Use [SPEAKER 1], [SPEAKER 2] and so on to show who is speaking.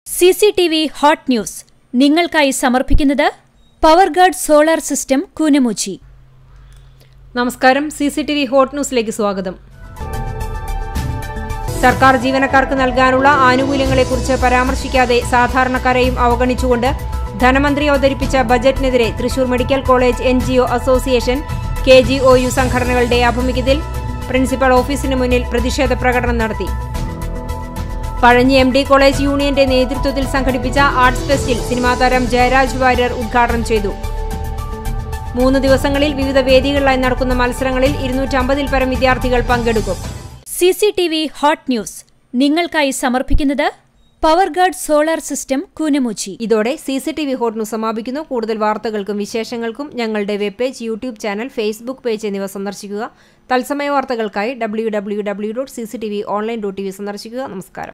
[SPEAKER 1] C C T V hot news നിങ്ങൾക്കായി സമർപ്പിക്കുന്നത് Powerguard solar system Koonammuchi
[SPEAKER 2] നമസ്കാരം C C T V hot ന്യൂസിലേക്ക് സ്വാഗതം സർക്കാർ ജീവനക്കാർക്ക് നൽകാനുള്ള ആനുകൂല്യങ്ങളെക്കുറിച്ച് പരാമർശിക്കാതെ സാധാരണക്കാരെയും അവഗണിച്ചുകൊണ്ട് ധനമന്ത്രി അവതരിപ്പിച്ച ബജറ്റിനെതിരെ Thrissur medical college N G O association K G O U സംഘടനകളുടെ ആഭിമുഖ്യത്തിൽ പ്രിൻസിപ്പൽ ഓഫീസിന് മുന്നിൽ പ്രതിഷേധ പ്രകടനം നടത്തി പഴഞ്ഞി എം ഡി കോളേജ് യൂണിയന്റെ നേതൃത്വത്തിൽ സംഘടിപ്പിച്ച ആർട്സ് ഫെസ്റ്റിൽ സിനിമാ താരം ജയരാജ് വാര്യർ ഉദ്ഘാടനം ചെയ്തു മൂന്ന് ദിവസങ്ങളിൽ വിവിധ വേദികളിലായി നടക്കുന്ന മത്സരങ്ങളിൽ ഇരുന്നൂറ്റമ്പതിൽ പരം വിദ്യാർത്ഥികൾ പങ്കെടുക്കും
[SPEAKER 1] C C T V hot news നിങ്ങൾക്കായി സമർപ്പിക്കുന്നത് പവർഗാർഡ് സോളാർ സിസ്റ്റം കൂനമുച്ചി
[SPEAKER 2] ഇതോടെ C C T V hot news സമാപിക്കുന്നു കൂടുതൽ വാർത്തകൾക്കും വിശേഷങ്ങൾക്കും ഞങ്ങളുടെ web page YouTube channel Facebook page എന്നിവ സന്ദർശിക്കുക തത്സമയ വാർത്തകൾക്കായി W W W dot C C T V online dot T V സന്ദർശിക്കുക നമസ്കാരം